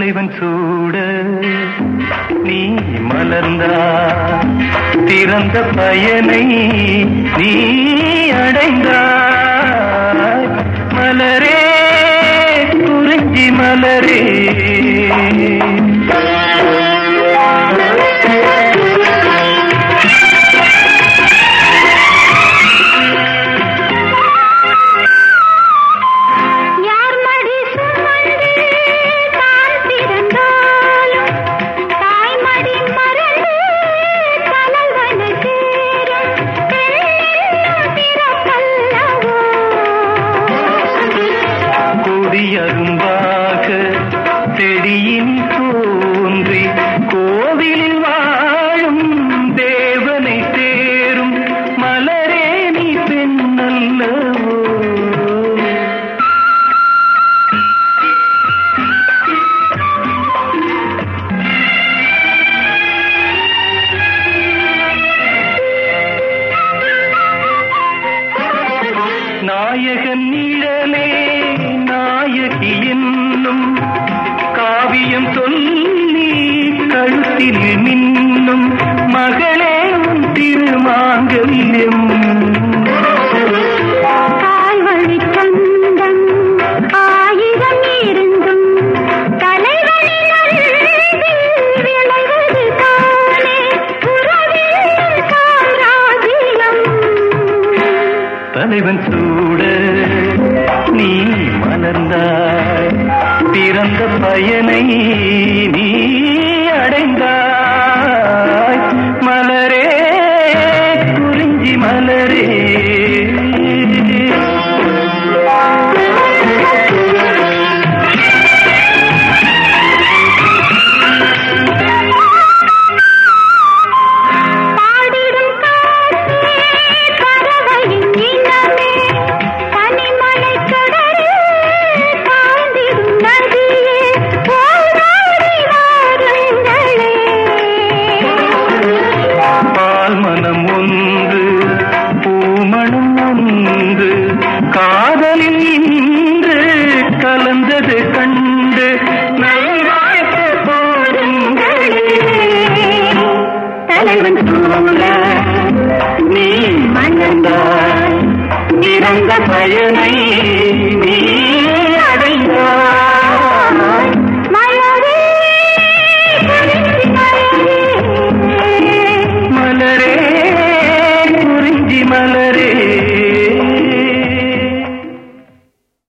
தலைவன் சூட நீ மலர்ந்தா திறந்த பயனை நீ அடைந்தாய் மலரே குறிஞ்சி மலரே யார் மடி சுமந்து தான் பிறந்தாலும் தாய் மடி மறந்து தலைவனை சேரும் பெண்ணென்னும் பிறப்பல்லவோ கொடியரும்பாக செடியின் தோன்றி கோவிலில் வாழும் தேவனை தேரும் மலரே நீ பெண்ணல்லவோ நாயகன் நிழலே நாயகி என்னும் காவியம் சொல்லி கழுத்தில் மின்னும் மகளே உன் திருமாங்கல்யம் தாய் வழி சொந்தம் ஆயிரம் இருந்தும் தலைவனின் அன்பில் விளைவது தானே உறவில் சாம்ராஜ்யம் தலைவன் சூட நீ மலர்ந்தாய் பிறந்த பயனை நீ அடைந்தாய் மலரே குறிஞ்சி மலரே பாடிடும் காற்றே பறவையின் இனமே பனிமலை கடலே தாழ்ந்திடும் நதியே போராடி வாருங்களே பால் மனம் ஒன்று பூமணம் ஒன்று காதலில் இன்று கலந்தது கண்டு நல்வாழ்த்து போடுங்களே தலைவன் சூழ நீ மணந்தாய் இறந்த பயனை